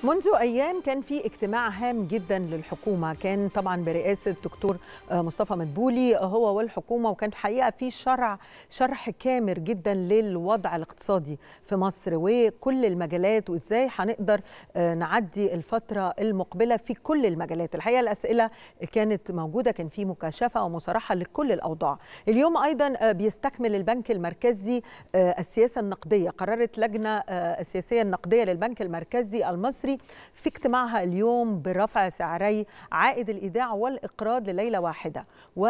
منذ ايام كان في اجتماع هام جدا للحكومه كان طبعا برئاسه الدكتور مصطفى مدبولي هو والحكومه وكان الحقيقه في شرع شرح كامل جدا للوضع الاقتصادي في مصر وكل المجالات وازاي هنقدر نعدي الفتره المقبله في كل المجالات الحقيقه الاسئله كانت موجوده كان في مكاشفه ومصارحه لكل الاوضاع اليوم ايضا بيستكمل البنك المركزي السياسه النقديه قررت لجنه السياسيه النقديه للبنك المركزي المصري في اجتماعها اليوم برفع سعري عائد الايداع والاقراض لليله واحده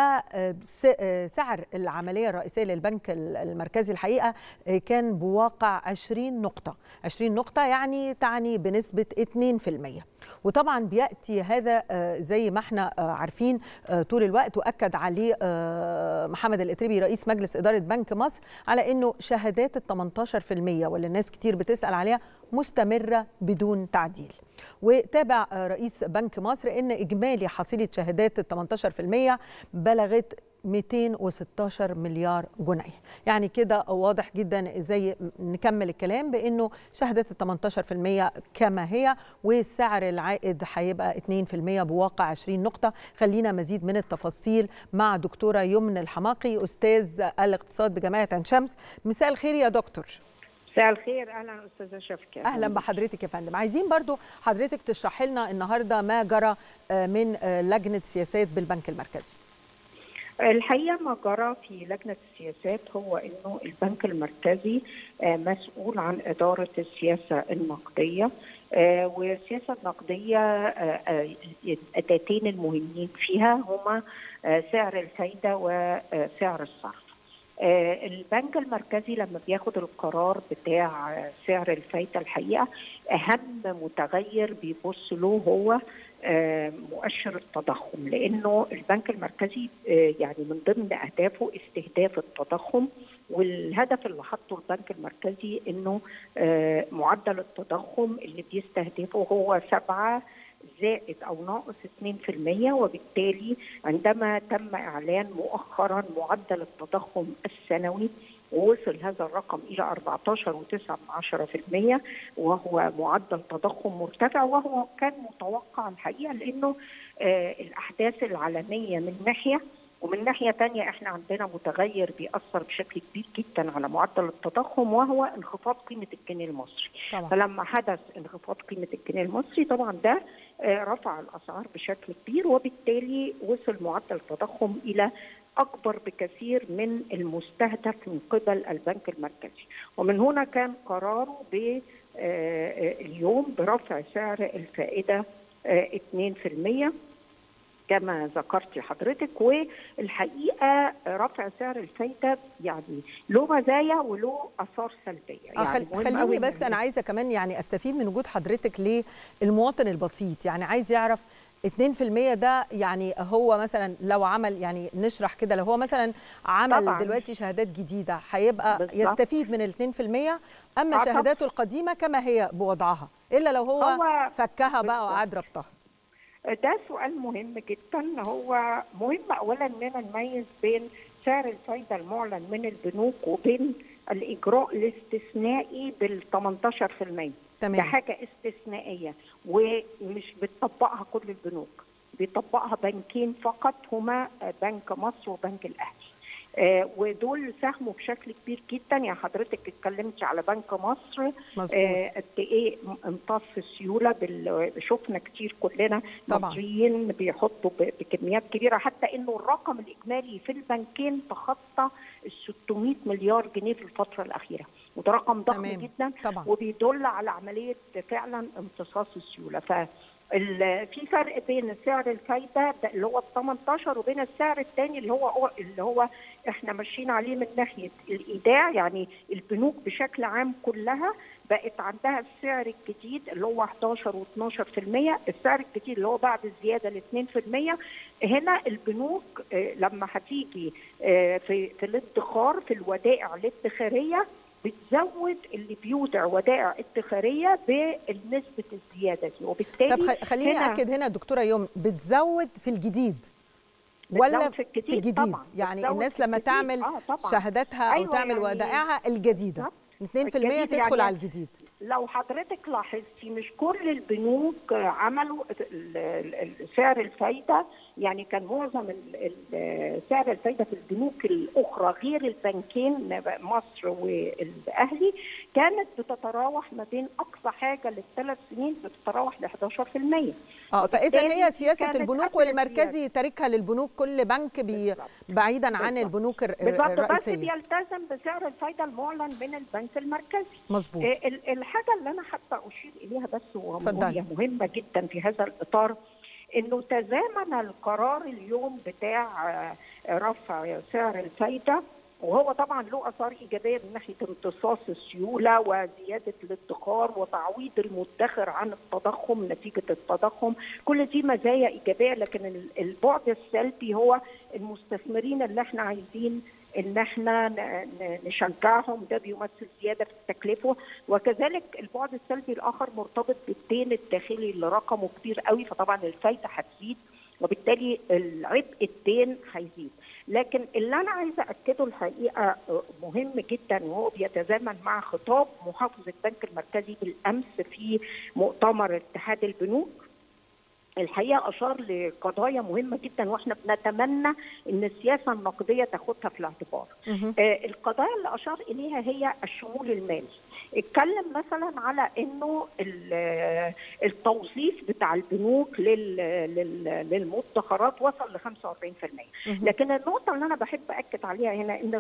وسعر العمليه الرئيسيه للبنك المركزي الحقيقه كان بواقع 20 نقطه 20 نقطه يعني تعني بنسبه 2% وطبعا بياتي هذا زي ما احنا عارفين طول الوقت واكد عليه محمد الاتربي رئيس مجلس اداره بنك مصر على انه شهادات ال 18% واللي الناس كتير بتسال عليها مستمره بدون تعديل وتابع رئيس بنك مصر ان اجمالي حصيله شهادات ال 18% بلغت 216 مليار جنيه يعني كده واضح جدا زي نكمل الكلام بانه شهادات ال 18% كما هي وسعر العائد هيبقى 2% بواقع 20 نقطه خلينا مزيد من التفاصيل مع دكتوره يمن الحماقي استاذ الاقتصاد بجامعه عين شمس مساء الخير يا دكتور مساء الخير اهلا استاذه شفكه اهلا بحضرتك يا فندم عايزين برضو حضرتك تشرحي لنا النهارده ما جرى من لجنه سياسات بالبنك المركزي الحقيقه ما جرى في لجنه السياسات هو انه البنك المركزي مسؤول عن اداره السياسه النقديه والسياسه النقديه الاداتين المهمين فيها هما سعر الفايده وسعر الصرف البنك المركزي لما بياخد القرار بتاع سعر الفايده الحقيقه اهم متغير بيبص له هو مؤشر التضخم لانه البنك المركزي يعني من ضمن اهدافه استهداف التضخم والهدف اللي حطه البنك المركزي انه معدل التضخم اللي بيستهدفه هو سبعة زائد او ناقص 2% وبالتالي عندما تم اعلان مؤخرا معدل التضخم السنوي ووصل هذا الرقم الى 14.9% وهو معدل تضخم مرتفع وهو كان متوقع الحقيقه لانه آه الاحداث العالميه من ناحيه ومن ناحيه ثانيه احنا عندنا متغير بيأثر بشكل كبير جدا على معدل التضخم وهو انخفاض قيمه الجنيه المصري طبعا. فلما حدث انخفاض قيمه الجنيه المصري طبعا ده رفع الاسعار بشكل كبير وبالتالي وصل معدل التضخم الى اكبر بكثير من المستهدف من قبل البنك المركزي ومن هنا كان قراره ب اليوم برفع سعر الفائده 2% كما ذكرت حضرتك والحقيقه رفع سعر الفايده يعني له مزايا وله اثار سلبيه يعني خليني بس انا عايزه كمان يعني استفيد من وجود حضرتك للمواطن البسيط يعني عايز يعرف 2% ده يعني هو مثلا لو عمل يعني نشرح كده لو هو مثلا عمل طبعًا. دلوقتي شهادات جديده هيبقى بالزبط. يستفيد من ال 2% اما شهاداته القديمه كما هي بوضعها الا لو هو, هو فكها بقى وقعد ربطها ده سؤال مهم جدا هو مهم اولا اننا نميز بين سعر الفايده المعلن من البنوك وبين الاجراء الاستثنائي بال 18% تمام. ده حاجه استثنائيه ومش بتطبقها كل البنوك بيطبقها بنكين فقط هما بنك مصر وبنك الاهلي آه ودول ساهموا بشكل كبير جدا يعني حضرتك اتكلمتي على بنك مصر قد آه ايه امتص السيوله بال... شفنا كتير كلنا طبعا. مصريين بيحطوا ب... بكميات كبيره حتى انه الرقم الاجمالي في البنكين تخطى ال 600 مليار جنيه في الفتره الاخيره وده رقم ضخم تمام. جدا طبعا. وبيدل على عمليه فعلا امتصاص السيوله ف في فرق بين سعر الفايده اللي هو ال 18 وبين السعر الثاني اللي هو اللي هو احنا ماشيين عليه من ناحيه الايداع يعني البنوك بشكل عام كلها بقت عندها السعر الجديد اللي هو 11 و12% السعر الجديد اللي هو بعد الزياده ل 2% هنا البنوك لما هتيجي في في الادخار في الودائع الادخاريه بتزود اللي بيودع ودائع ادخاريه بنسبه الزياده دي وبالتالي طب خليني هنا اكد هنا دكتوره يوم بتزود في الجديد ولا في الجديد, في الجديد. طبعا. يعني الناس لما تعمل آه شهاداتها او أيوة تعمل يعني ودائعها الجديده 2% تدخل يعني على الجديد لو حضرتك لاحظتي مش كل البنوك عملوا سعر الفايده يعني كان معظم سعر الفايده في البنوك الاخرى غير البنكين مصر والاهلي كانت بتتراوح ما بين اقصى حاجه للثلاث سنين بتتراوح ل 11% اه فاذا هي سياسه البنوك والمركزي تاركها للبنوك كل بنك بي بعيدا عن البنوك بالظبط بس بيلتزم بسعر الفايده المعلن من البنك المركزي مظبوط الحاجه اللي انا حابه اشير اليها بس وهي مهمه جدا في هذا الاطار انه تزامن القرار اليوم بتاع رفع سعر الفايده وهو طبعا له اثار ايجابيه من ناحيه امتصاص السيوله وزياده الادخار وتعويض المدخر عن التضخم نتيجه التضخم كل دي مزايا ايجابيه لكن البعد السلبي هو المستثمرين اللي احنا عايزين ان احنا نشجعهم ده بيمثل زياده في التكلفه وكذلك البعد السلبي الاخر مرتبط بالدين الداخلي اللي رقمه كبير قوي فطبعا الفايده هتزيد وبالتالي العبء الدين هيزيد لكن اللي انا عايزه اكده الحقيقه مهم جدا وهو بيتزامن مع خطاب محافظ البنك المركزي بالامس في مؤتمر اتحاد البنوك الحقيقه اشار لقضايا مهمه جدا واحنا بنتمنى ان السياسه النقديه تاخدها في الاعتبار. آه القضايا اللي اشار اليها هي الشمول المالي. اتكلم مثلا على انه التوظيف بتاع البنوك للمدخرات وصل ل 45% لكن النقطه اللي انا بحب اكد عليها هنا ان ال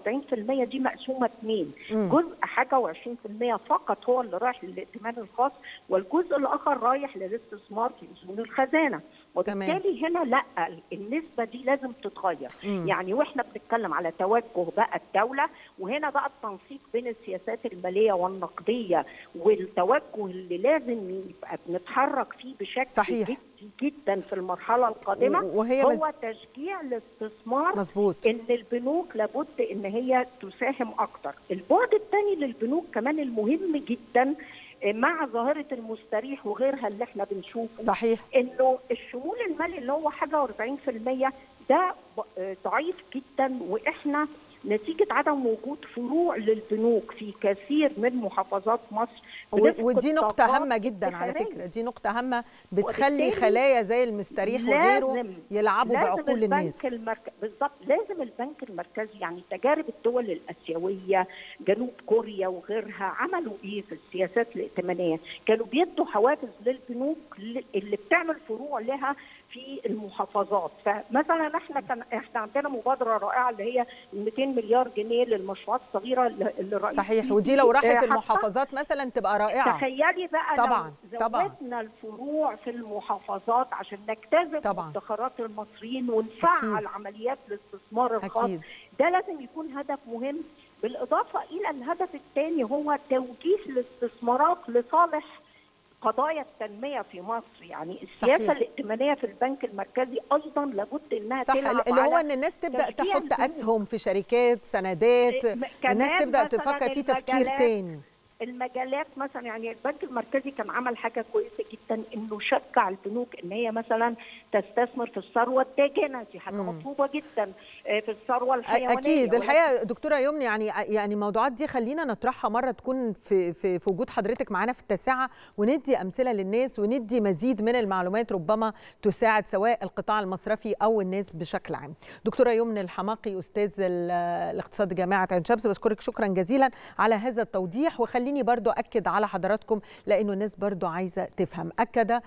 45% دي مقسومه اثنين جزء حاجه و20% فقط هو اللي رايح للائتمان الخاص والجزء الاخر رايح للاستثمار في اصول الخزانه وبالتالي هنا لا النسبه دي لازم تتغير مم. يعني واحنا بنتكلم على توجه بقى الدوله وهنا بقى التنسيق بين السياسات الماليه والنقديه والتوجه اللي لازم يبقى بنتحرك فيه بشكل صحيح. جدي جدا في المرحله القادمه وهي هو مز... تشجيع الاستثمار مظبوط ان البنوك لابد ان هي تساهم اكتر البعد الثاني للبنوك كمان المهم جدا مع ظاهره المستريح وغيرها اللي احنا بنشوفه صحيح انه الشمول المالي اللي هو حاجه و40% ده ضعيف جدا واحنا نتيجه عدم وجود فروع للبنوك في كثير من محافظات مصر ودي نقطة هامة جدا على فكرة دي نقطة هامة بتخلي خلايا زي المستريح وغيره يلعبوا لازم بعقول البنك الناس المرك... بالظبط لازم البنك المركزي يعني تجارب الدول الاسيويه جنوب كوريا وغيرها عملوا ايه في السياسات الائتمانيه؟ كانوا بيدوا حوافز للبنوك اللي بتعمل فروع لها في المحافظات فمثلا احنا كان احنا عندنا مبادره رائعه اللي هي 200 مليار جنيه للمشروعات الصغيره اللي رئيس صحيح ودي لو راحت المحافظات مثلا تبقى رائعه تخيلي بقى طبعا لو طبعا زودنا الفروع في المحافظات عشان نجتذب طبعا مدخرات المصريين ونفعل أكيد. عمليات الاستثمار الخاص اكيد ده لازم يكون هدف مهم بالاضافه الى الهدف الثاني هو توجيه الاستثمارات لصالح قضايا التنميه في مصر يعني السياسه صحيح. الائتمانيه في البنك المركزي ايضا لابد انها صح تلعب اللي هو على ان الناس تبدا تشجيع تحط البنوك. اسهم في شركات سندات م- الناس كمان تبدا مثلاً تفكر في تفكير المجالات- تاني المجالات مثلا يعني البنك المركزي كان عمل حاجه كويسه جدا انه شجع البنوك ان هي مثلا تستثمر في الثروه الداجنه دي حاجه مم. مطلوبه جدا آه، في الثروه الحيوانيه اكيد ولكن الحقيقه دكتوره يمني يعني يعني الموضوعات دي خلينا نطرحها مره تكون في في, في وجود حضرتك معانا في التاسعه وندي امثله للناس وندي مزيد من المعلومات ربما تساعد سواء القطاع المصرفي او الناس بشكل عام. دكتوره يمني الحماقي استاذ ال- الاقتصاد جامعه عين شمس بشكرك شكرا جزيلا على هذا التوضيح وخليني برضو اكد على حضراتكم لانه الناس برضو عايزه تفهم اكد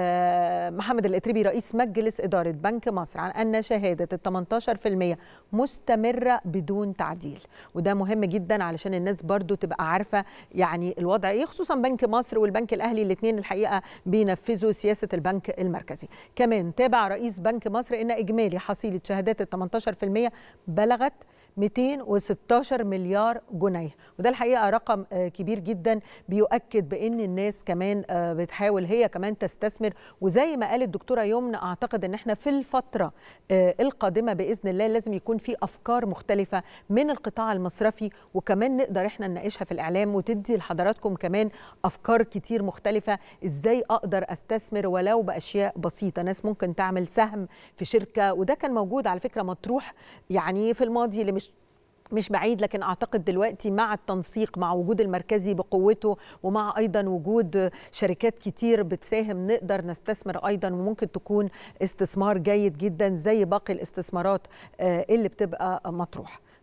آه، محمد الاتربي رئيس مجلس اداره بنك مصر عن ان شهاده ال 18% مستمره بدون تعديل وده مهم جدا علشان الناس برضو تبقى عارفه يعني الوضع ايه خصوصا بنك مصر والبنك الاهلي الاثنين الحقيقه بينفذوا سياسه البنك المركزي كمان تابع رئيس بنك مصر ان اجمالي حصيله شهادات ال 18% بلغت 216 مليار جنيه وده الحقيقه رقم آه، كبير جدا بيؤكد بان الناس كمان آه، بتحاول هي كمان تستثمر وزي ما قالت الدكتوره يمنى اعتقد ان احنا في الفتره آه، القادمه باذن الله لازم يكون في افكار مختلفه من القطاع المصرفي وكمان نقدر احنا نناقشها في الاعلام وتدي لحضراتكم كمان افكار كتير مختلفه ازاي اقدر استثمر ولو باشياء بسيطه ناس ممكن تعمل سهم في شركه وده كان موجود على فكره مطروح يعني في الماضي اللي مش مش بعيد لكن اعتقد دلوقتي مع التنسيق مع وجود المركزي بقوته ومع ايضا وجود شركات كتير بتساهم نقدر نستثمر ايضا وممكن تكون استثمار جيد جدا زي باقي الاستثمارات اللي بتبقى مطروحه